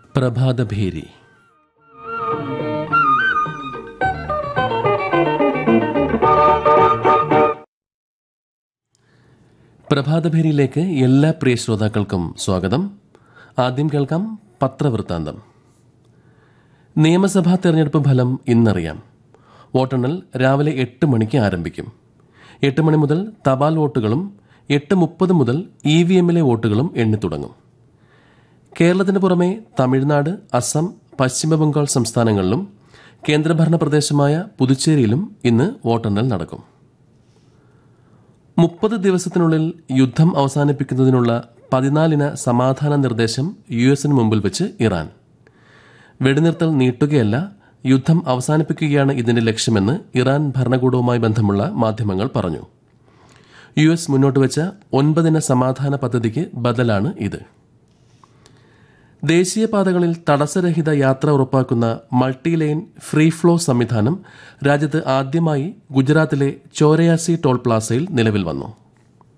പ്രഭാതഭേരി പ്രഭാതഭേരിയിലേക്ക് എല്ലാ പ്രിയ ശ്രോതാക്കൾക്കും സ്വാഗതം ആദ്യം കേൾക്കാം പത്രവൃത്താന്തം നിയമസഭാ തെരഞ്ഞെടുപ്പ് ഫലം ഇന്നറിയാം വോട്ടെണ്ണൽ രാവിലെ എട്ട് മണിക്ക് ആരംഭിക്കും എട്ട് മണി മുതൽ തപാൽ വോട്ടുകളും എട്ട് മുപ്പത് മുതൽ ഇ വി എമ്മിലെ വോട്ടുകളും എണ്ണിത്തുടങ്ങും കേരളത്തിന് പുറമെ തമിഴ്നാട് അസം പശ്ചിമബംഗാൾ സംസ്ഥാനങ്ങളിലും കേന്ദ്രഭരണ പ്രദേശമായ പുതുച്ചേരിയിലും ഇന്ന് വോട്ടെണ്ണൽ നടക്കും മുപ്പത് ദിവസത്തിനുള്ളിൽ യുദ്ധം അവസാനിപ്പിക്കുന്നതിനുള്ള പതിനാലിന സമാധാന നിർദ്ദേശം യു എസിന് മുമ്പിൽ വെച്ച് ഇറാൻ വെടിനിർത്തൽ നീട്ടുകയല്ല യുദ്ധം അവസാനിപ്പിക്കുകയാണ് ഇതിന്റെ ലക്ഷ്യമെന്ന് ഇറാൻ ഭരണകൂടവുമായി ബന്ധമുള്ള മാധ്യമങ്ങൾ പറഞ്ഞു യു എസ് മുന്നോട്ട് വെച്ച ഒൻപതിന സമാധാന പദ്ധതിക്ക് ബദലാണ് ഇത് ദേശീയപാതകളിൽ തടസ്സരഹിത യാത്ര ഉറപ്പാക്കുന്ന മൾട്ടി ലൈൻ ഫ്രീ ഫ്ലോ സംവിധാനം രാജ്യത്ത് ആദ്യമായി ഗുജറാത്തിലെ ചോരയാസി ടോൾ പ്ലാസയിൽ നിലവിൽ വന്നു